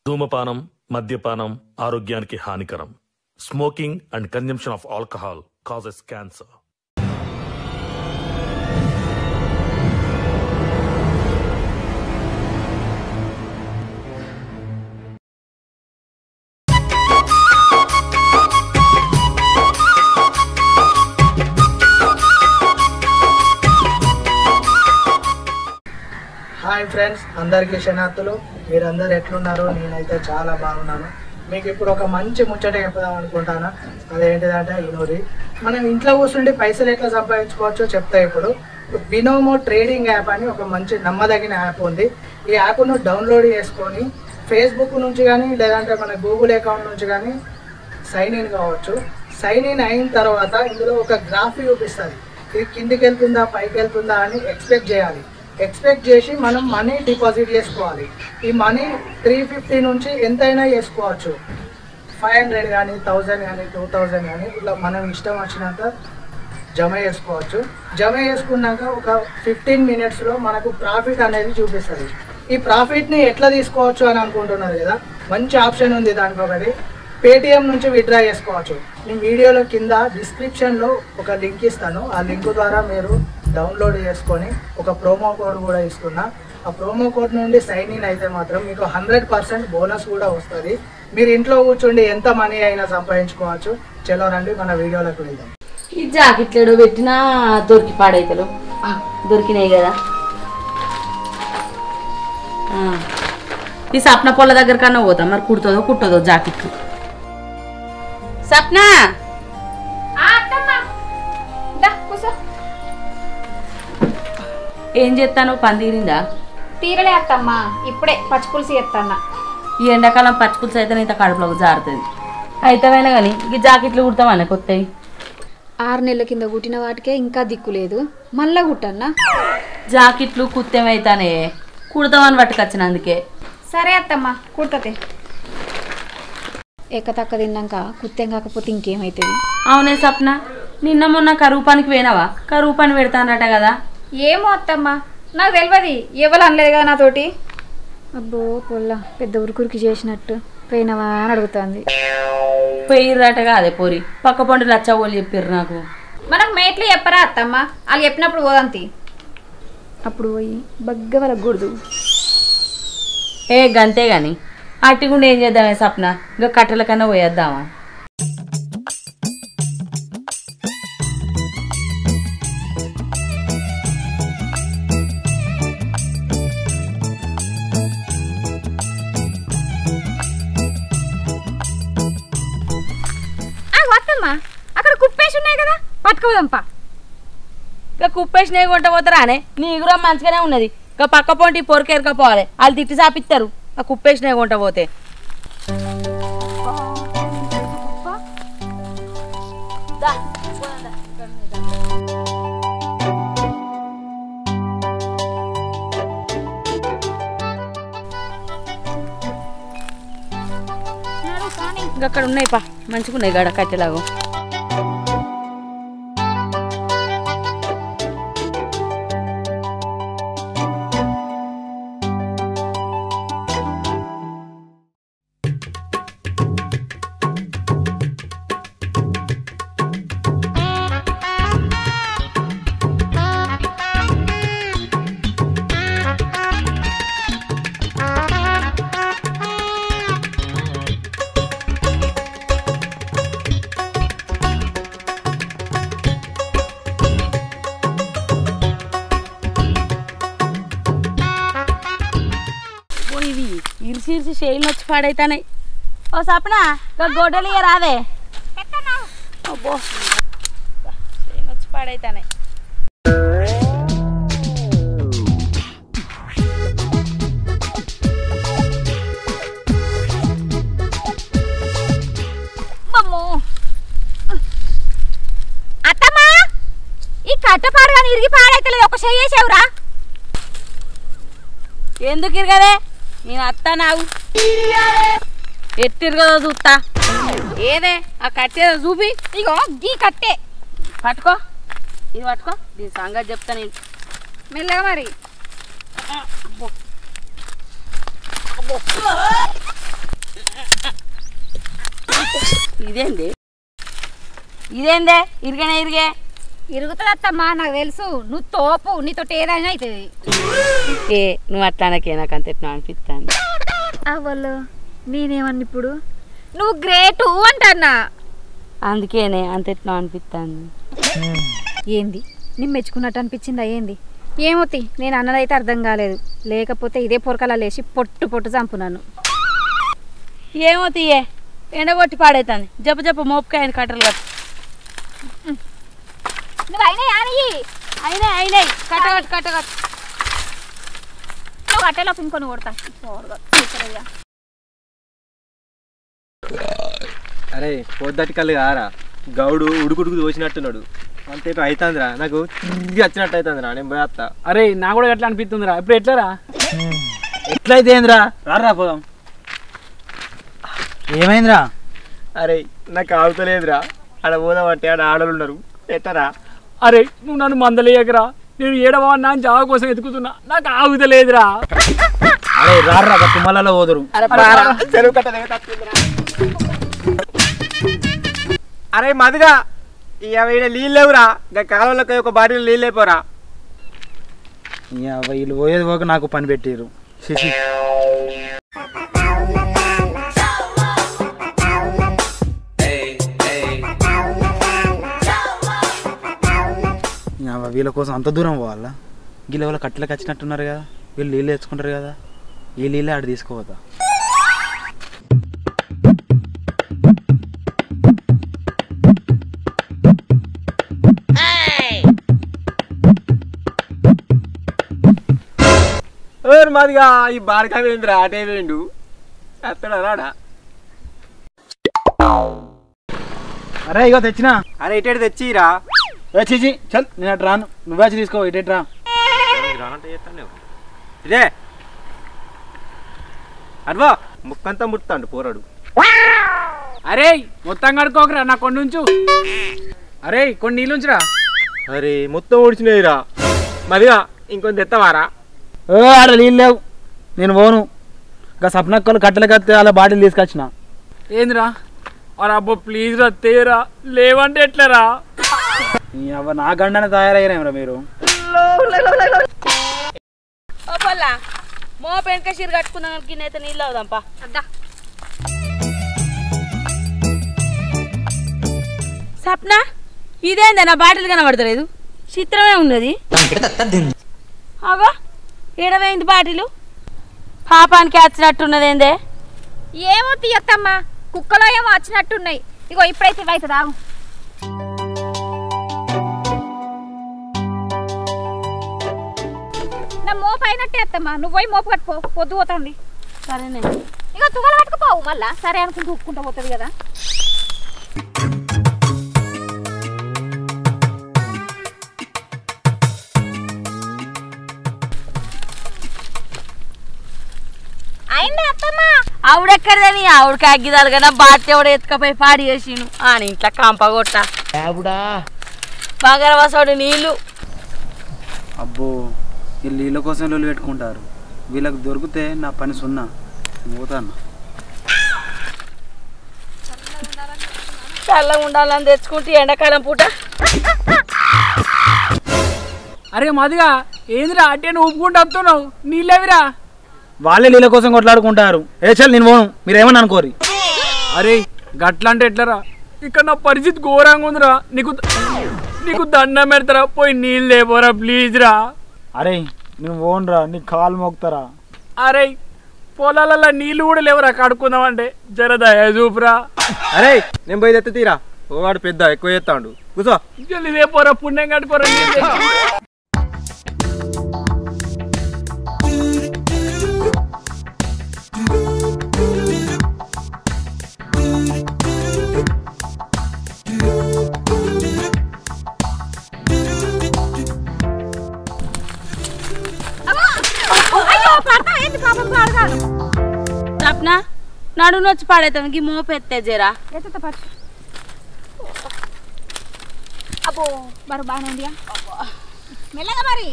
ధూమపానం మద్యపానం ఆరోగ్యానికి హానికరం smoking and consumption of alcohol causes cancer hi friends అందరికీ క్షణార్థులు మీరందరూ ఎట్లున్నారు నేనైతే చాలా బాగున్నాను మీకు ఇప్పుడు ఒక మంచి ముచ్చట చెప్పుదాం అనుకుంటాను అదేంటిదంటే ఇనోరి మనం ఇంట్లో కూర్చుండి పైసలు ఎట్లా సంపాదించుకోవచ్చో చెప్తా ఇప్పుడు బినోమో ట్రేడింగ్ యాప్ అని ఒక మంచి నమ్మదగిన యాప్ ఉంది ఈ యాప్ను డౌన్లోడ్ చేసుకొని ఫేస్బుక్ నుంచి కానీ లేదంటే మన గూగుల్ అకౌంట్ నుంచి కానీ సైన్ ఇన్ కావచ్చు సైన్ ఇన్ అయిన తర్వాత ఇందులో ఒక గ్రాఫ్ చూపిస్తుంది ఇది కిందికి వెళ్తుందా పైకి వెళ్తుందా అని ఎక్స్పెక్ట్ చేయాలి ఎక్స్పెక్ట్ చేసి మనం మనీ డిపాజిట్ చేసుకోవాలి ఈ మనీ త్రీ ఫిఫ్టీ నుంచి ఎంతైనా చేసుకోవచ్చు ఫైవ్ హండ్రెడ్ కానీ థౌజండ్ కానీ టూ థౌజండ్ కానీ ఇట్లా మనం ఇష్టం వచ్చినంత జమ చేసుకోవచ్చు జమ చేసుకున్నాక ఒక ఫిఫ్టీన్ మినిట్స్లో మనకు ప్రాఫిట్ అనేది చూపిస్తుంది ఈ ప్రాఫిట్ని ఎట్లా తీసుకోవచ్చు అని అనుకుంటున్నారు కదా మంచి ఆప్షన్ ఉంది దానికి ఒకటి పేటిఎం నుంచి విత్డ్రా చేసుకోవచ్చు నేను వీడియోలో కింద డిస్క్రిప్షన్లో ఒక లింక్ ఇస్తాను ఆ లింక్ ద్వారా మీరు డౌన్లోడ్ చేసుకొని ఒక ప్రోమో కోడ్ కూడా ఇస్తున్నా ఆ ప్రోమో కోడ్ నుండి సైన్ ఇన్ అయితే మాత్రం మీకు హండ్రెడ్ పర్సెంట్ బోనస్ కూడా వస్తుంది మీరు ఇంట్లో కూర్చుండి ఎంత మనీ అయినా సంపాదించుకోవచ్చు చలో రండి మన వీడియోలోకి వెళ్దాం ఈ జాకెట్లు పెట్టినా దొరికి పాడైతలు దొరికినాయి కదా ఆ. ఈ సప్న పొల దగ్గర కన్నా పోతాం మరి కుడుతుందో కుట్టదో జాకెట్లు సప్న ఏం చేస్తాను పని తీరిందా తీరలే అత్తమ్మా ఇప్పుడే పచ్చిపులుసు ఎత్తన్నా ఈ ఎండాకాలం పచ్చిపులుసు అయితే ఇంత కడుపులోకి జారుతుంది అయితేమైనా కానీ ఈ జాకెట్లు కుడతామన్నా కొత్తవి ఆరు నెలల కింద కుట్టిన వాటికే ఇంకా దిక్కు లేదు మళ్ళా కుట్టన్నా జాకెట్లు కుత్తేమైతానే కుడతామని పట్టుకొచ్చిన అందుకే సరే అత్తమ్మా కుట్టతే ఎక్క తక్క తిన్నాక కుత్తెం కాకపోతే ఇంకేమైతుంది అవునే సప్న నిన్న మొన్న కరువు పనికి పోయినావా కరువు పని పెడతానట కదా ఏమో అత్తమ్మా నాకు తెలియదు ఎవరు అనలేదు కదా నాతోటి అబ్బో పొల్ల పెద్ద ఉరుకురికి చేసినట్టు పోయినవా అని అడుగుతుంది పోయిర్రట కాదే పోరి పక్క పండు లచ్చ వాళ్ళు చెప్పిర్రు నాకు మనకు మేట్లు చెప్పరా అత్తమ్మా వాళ్ళు చెప్పినప్పుడు పోదంతి అప్పుడు పోయి బగ్గ వలగకూడదు ఏ గంతే గాని అట్టిగుండి ఏం చేద్దామే సప్న ఇంకా కట్టెల కన్నా పోయేద్దామా అత్తమ్మా అక్కడ కుప్పేసి ఉన్నాయి కదా పట్టుకోదంపా ఇక కుప్పేసినవి కొంట పోతారానే నీ కూడా మంచిగానే ఉన్నది ఇక పక్క పొంటి పొరికెరకపోవాలి వాళ్ళు తిట్టి సాపిస్తారు ఆ కుప్పేసినవి కొంట పోతే దా, పోదాం దా. ఇంకా అక్కడ ఉన్నాయి పా మంచిగా ఉన్నాయి గడ కట్టెలాగు ఓ ఇవి ఇరిసి ఇరిసి షేలు వచ్చి పాడైతానాయి ఓ సపన ఇంకా గొడ్డలి ఇక రాదే అబ్బో షేలు వచ్చి పాడైతానాయి అమ్మో అత్తమ్మా ఈ కట్టపాడు కానీ ఇరిగి పాడైతలేదు ఒక చెయ్యి వేసావురా ఎందుకు ఇరగదే నేను అత్తా నావు ఎట్టిరగదో చూస్తా ఏదే ఆ కట్టేదో చూపి ఇగో గీ కట్టే పట్టుకో ఇది పట్టుకో దీని సంగతి చెప్తా నేను మెల్లగా మరి ఇదేంది ఇదేందే ఇరిగనే ఇరిగే ఇరుగుతుంది అత్తమ్మా నాకు తెలుసు నువ్వు తోపు నీతో ఏదైనా అవుతుంది ఏ నువ్వు అట్లానకే నాకు అంత ఎట్లా అనిపిస్తాను అవ్వలు నేనేమన్నా ఇప్పుడు నువ్వు గ్రేటు అంటన్నా అందుకేనే అంత ఎట్లా అనిపిస్తాను ఏంది నేను మెచ్చుకున్నట్టు అనిపించిందా ఏంది ఏమోతి నేను అన్నదైతే అర్థం కాలేదు లేకపోతే ఇదే పొరకలా లేచి పొట్టు పొట్టు చంపునాను ఏమో తీయే ఎండగొట్టి పాడైతుంది జప్ప జప్ప మోపుకాయని కట్టలు కట్టు నువ్వు అయినా యానయ్యి అయినాయి అయినాయి కట్టగట్టు కట్టగట్టు నువ్వు కట్టెలో ఇంకొని కొడతా పోరుగా. ఇక్కడ అరే పొద్దటి కళ్ళు కారా గౌడు ఉడుకుడుకు దోసినట్టున్నాడు అంతేపు అవుతుందిరా నాకు తిరిగి వచ్చినట్టు అవుతుందిరా నేను పోయేస్తా అరే నా కూడా ఎట్లా అనిపిస్తుందిరా ఇప్పుడు ఎట్లారా ఎట్లయితే ఏందిరా రారా పోదాం ఏమైందిరా అరే నాకు ఆగుతలేదురా ఆడ పోదామంటే ఆడ ఆడలు ఉన్నారు ఎట్టరా అరే నువ్వు నన్ను మందలేయకరా నేను ఏడవా నా జావ కోసం ఎతుకుతున్నా నాకు ఆగుతలేదురా అరే రారా తుమ్మలలో పోదురు చెరువు కట్ట దిగ తప్పిందిరా. అరే మదిగా ఇక వీడ నీళ్ళు లేవురా ఇంకా కాలంలోకి ఒక బాటిల్ నీళ్ళు అయిపోరా ఇక వీళ్ళు పోయేది పోక నాకు పని పెట్టిరు శశి ఇక వీళ్ళ కోసం అంత దూరం పోవాలా వీళ్ళ వాళ్ళ కట్టెలకు వచ్చినట్టున్నారు కదా వీళ్ళు నీళ్ళు తెచ్చుకుంటారు కదా ఈ నీళ్ళే ఆడ తీసుకోవద్దా ఓరు మాదిగా ఈ బాడకా వేంద్రా అటే వేండు అత్తడా రాడా అరే ఇగో తెచ్చినా అరే ఇటు తెచ్చిరా ఏ చీచి చల్ నేను అటు రాను నువ్వే వచ్చి తీసుకో ఇటు రా ఇదే అడ్వా ముక్కంతా ముట్టాడు పోరాడు అరే మొత్తం కడుకోకరా నా కొన్ని ఉంచు అరే కొన్ని నీళ్ళు ఉంచురా అరే మొత్తం ఊడ్చినాయిరా మదిగా ఇంకొంత ఎత్తవారా ఏ ఆడ నీళ్ళు లేవు నేను పోను ఇంకా సప్నక్కలు కట్టెలు కత్తే అలా బాటిల్ తీసుకొచ్చిన ఏందిరా అరే అబ్బో ప్లీజ్ రా తేరా లేవంటే ఎట్లరా ఈ అవ్వ నా గండనే తయారయ్యారేమరా మీరు ఓ పొల్లా మోపు వెనక చీర కట్టుకుందాం గిన్నె నీళ్ళు అవుదాంపా సప్న ఇదేందా నా బాటిల్ కనబడతలేదు చిత్రమే ఉన్నది అవా ఏడవైంది బాటిలు పాపానికి వచ్చినట్టున్నది ఏందే ఏమో తీయత్తమ్మా కుక్కలో ఏమో వచ్చినట్టున్నాయి ఇగో ఇప్పుడైతే ఇవైతుంది ఆగు నా మోపు అయినట్టే అత్తమ్మా నువ్వు పోయి మోపు కట్టుకో పొద్దు పోతుంది సరేనే ఇక తువ్వలు పట్టుకుపోవు మళ్ళా సరే అనుకుంటూ ఉక్కుంటూ పోతుంది కదా అయిందా అత్తమ్మా ఆవిడెక్కడదని ఆవిడకి అగ్గిదాలు కదా బాటి ఎవడ ఎత్తుకపోయి పాడి చేసిను అని ఇంట్లో కంప కొట్ట బగరవసోడు నీళ్ళు అబ్బో వీళ్ళు నీళ్ళ కోసం నీళ్ళు పెట్టుకుంటారు వీళ్ళకి దొరికితే నా పని సున్నా పోతాను చల్లగా ఉండాలని తెచ్చుకుంటే ఎండాకాలం పూట అరే మదిగా ఏందిరా అట్టే నువ్వు ఊపుకుంటూ వస్తున్నావు నీళ్ళేవిరా వాళ్ళే నీళ్ళ కోసం కొట్లాడుకుంటారు ఏ చల్ నేను పోను మీరేమని అనుకోరి అరే గట్లంటే ఎట్లరా ఇక్కడ నా పరిస్థితి ఘోరంగా ఉందిరా నీకు నీకు దండం పెడతారా పోయి నీళ్ళు లేపోరా ప్లీజ్ రా అరే నేను పోనురా నీకు కాలు మోగుతారా అరే పొలాలలో నీళ్ళు కూడా లేవురా కడుక్కుందామంటే జర దయ చూపురా అరే నేను పోయి ఎత్త తీరా ఓ వాడు పెద్ద ఎక్కువ ఎత్తాడు కూర్చో జల్ది లేపోరా పుణ్యం కట్టుకోరా నీళ్ళు తెచ్చి. అయ్యో పడతా ఏంటి పాపం పాడగా సప్న నడును వచ్చి పాడైతాను గీ మోపు ఎత్తే జరా ఎత్తుతా పట్టు అబ్బో మరి బాగానే ఉందిగా మెల్లగా మరి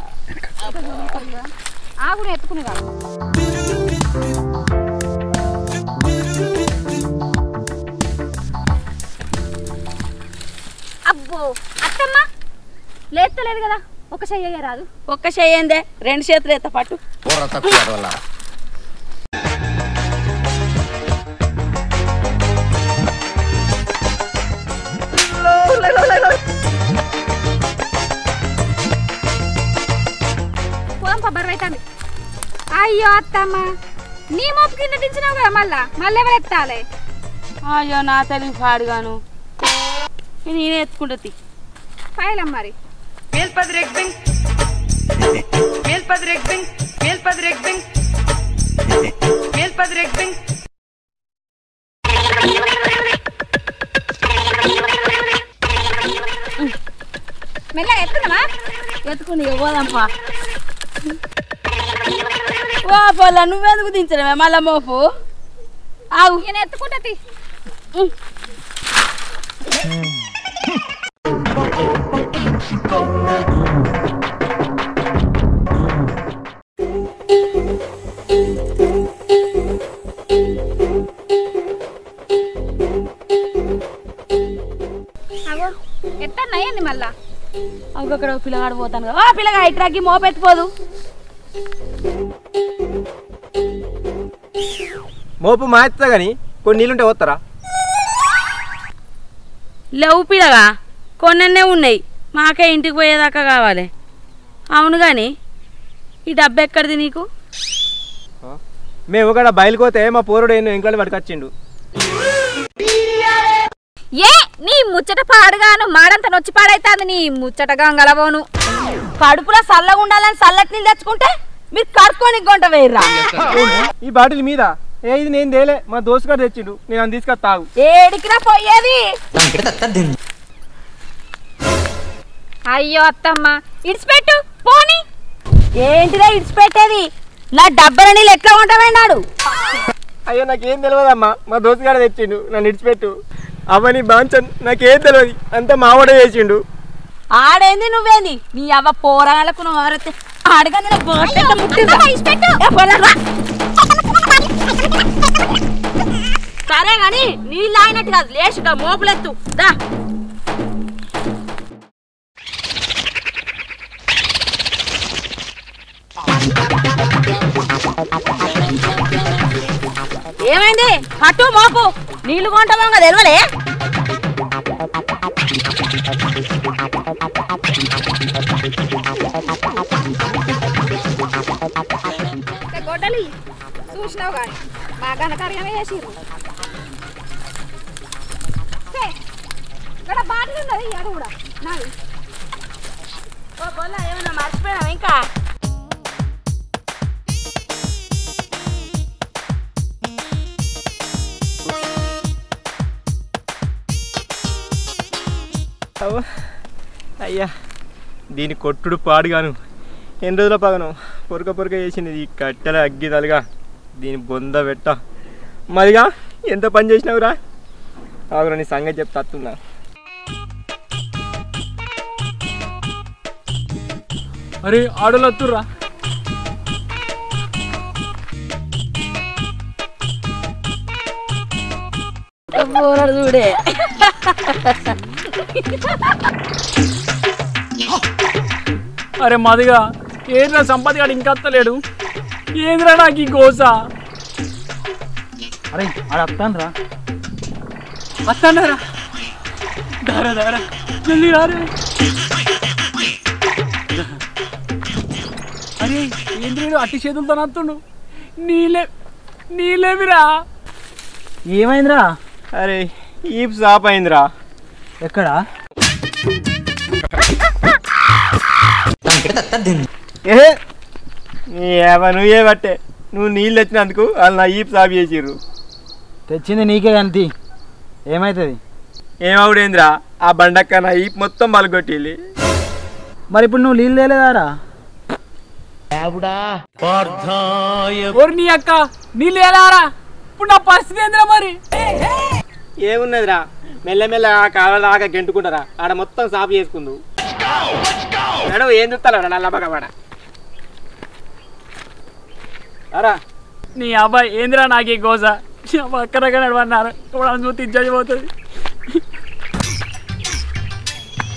ఆ కూడా ఎత్తుకునే కాదు మోపు అత్తమ్మ లేస్తలేదు కదా ఒక చెయ్య రాదు ఒక్క చెయ్యందే రెండు చేతులు ఎత్త పట్టు పోదాం పబ్బర్ అవుతుంది అయ్యో అత్తమ్మ నీ మోపు కింద దించినావు కదా మళ్ళా మళ్ళీ ఎవరు ఎత్తాలి అయ్యో నా తెలివి పాడుగాను నేనే ఎత్తుకుంటా తీ. ఫైలం మరి మెల్లగా ఎత్తున్నావా ఎత్తుకుని ఇక పోదాంపా ఓ పొల్ల నువ్వెందుకు దించడమే మళ్ళా మోపు ఆగు నేను ఎత్తుకుంటా తీ అగో ఎత్తన్నా ఏంది మళ్ళా అక్కడ పిల్లగాడు పోతాను కదా ఓ పిల్లగా ఇట్రాకి మోపు ఎత్తిపోదు మోపు మాత్తా కానీ కొన్ని నీళ్ళుంటే పోతారా లేవు పిల్లగా కొన్నన్నే ఉన్నాయి మాకే ఇంటికి పోయేదాకా కావాలి అవును కానీ ఈ డబ్బు ఎక్కడిది నీకు మేము ఒకడ బయలుకోతే మా పోరుడు ఎన్నో ఇంట్లో పట్టుకొచ్చిండు ఏ నీ ముచ్చట పాడుగాను మాడంత నొచ్చి పాడైతాంది నీ ముచ్చట గంగలవోను కడుపులో చల్లగా ఉండాలని చల్లటి నీళ్ళు తెచ్చుకుంటే మీరు కడుక్కొని గొంట వేయర్రా ఈ బాటిల్ మీద ఏ ఇది నేను తేలే మా దోస్తు గారు తెచ్చిండు నేను అని తీసుకొని తాగు ఏడికిరా పోయేది అయ్యో అత్తమ్మ ఇడిచిపెట్టు పోనీ ఏంటిదా ఇడిచిపెట్టేది నా డబ్బల నీళ్ళు ఎట్లా ఉంటామన్నాడు అయ్యో నాకేం తెలియదమ్మా మా దోస్తు గారు తెచ్చిండు నన్ను ఇడిచిపెట్టు అవని బాంచన్ నాకేం తెలియదు అంతా మావాడే చేసిండు ఆడేంది నువ్వేంది నీ అవ్వ పోరాళ్ళకు నువ్వు ఎవరైతే అడగని నా గోష్ట ఎట్లా ముట్టిండ్రా? ఏ పోలేరా? సరే గాని నీళ్ళు ఆగినట్టు కాదు లేచుగా మోపులెత్తు దా ఏమైంది పట్టు మోపు నీళ్లు కొంటామో కదా తెలవలే ఇంకా గొడ్డలి చూసినావు కానీ మా ఘనకార్యమే చేసిర్రు ఛే, ఇక్కడ బాటిల్ ఉన్నది అది కూడా నాది ఓ బొల్ల ఏమన్నా మర్చిపోయావా ఇంకా అవ్వ అయ్యా దీని కొట్టుడు పాడుగాను ఎన్ని రోజుల పగను పొరక పొరక చేసింది ఈ కట్టెల అగ్గిదలుగా దీని బొంద పెట్ట మరిగా ఎంత పని చేసినావురా ఆగురా నీ సంగతి చెప్తా అత్తున్నా అరే ఆడోళ్ళు వస్తుర్రా పోరాడు చూడే అరే మదిగా ఏంద్రా సంపత్తి గాడు ఇంకా వస్తలేడు ఏంద్రా నాకు ఈ గోస అరే ఆడ వస్తాను రా వస్తాడారా దారా దారా జల్దీ రారే అరే ఏంద్రుడు అట్టి చేతులతో నత్తుండు నీలే నీలేమిరా ఏమైందిరా అరే ఈ సాప్ అయిందిరా ఎక్కడ ఏ ఏవా నువ్వే బట్టే నువ్వు నీళ్ళు తెచ్చినందుకు వాళ్ళు నా ఈపు సాపు చేసిర్రు తెచ్చింది నీకే అంతి ఏమవుతుంది ఏమవుడేంద్రా ఆ బండక్క నా ఈపు మొత్తం పలగొట్టిల్లి మరి ఇప్పుడు నువ్వు నీళ్ళు తేలేదారా ఓరి నీ అక్క నీళ్ళు ఎలారా ఇప్పుడు నా పరిస్థితి ఏంద్రా మరి ఏమున్నదిరా మెల్లమెల్ల ఆ కాళ్ళ దాకా గెంటుకుంటారా ఆడ మొత్తం సాపు చేసుకుందు నడు ఏం చూస్తారా నల్లబగబడ అరా నీ అబ్బాయి ఏందిరా నాకు ఈ గోస అక్కడక్కడ నడవన్నారు ఇప్పుడు చూస్తే ఇజ్జాజ్ పోతుంది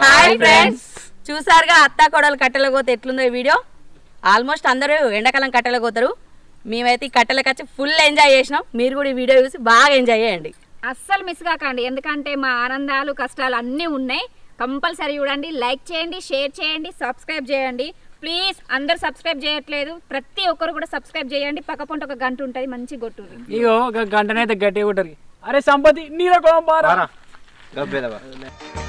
హాయ్ ఫ్రెండ్స్ చూసారుగా అత్తా కోడలు కట్టెల కోత ఎట్లుందో ఈ వీడియో ఆల్మోస్ట్ అందరూ ఎండాకాలం కట్టెల కోతారు మేమైతే ఈ కట్టెలకు వచ్చి ఫుల్ ఎంజాయ్ చేసినాం మీరు కూడా ఈ వీడియో చూసి బాగా ఎంజాయ్ చేయండి అస్సలు మిస్ కాకండి ఎందుకంటే మా ఆనందాలు కష్టాలు అన్నీ ఉన్నాయి కంపల్సరీ చూడండి లైక్ చేయండి షేర్ చేయండి సబ్స్క్రైబ్ చేయండి ప్లీజ్ అందరు సబ్స్క్రైబ్ చేయట్లేదు ప్రతి ఒక్కరు కూడా సబ్స్క్రైబ్ చేయండి పక్క పొంట ఒక గంట ఉంటుంది మంచి గొట్టు ఇగో ఒక గంటనైతే గట్టిగా ఉంటారు అరే సంపతి నీళ్ళ కోపం పారా గబ్బేదవా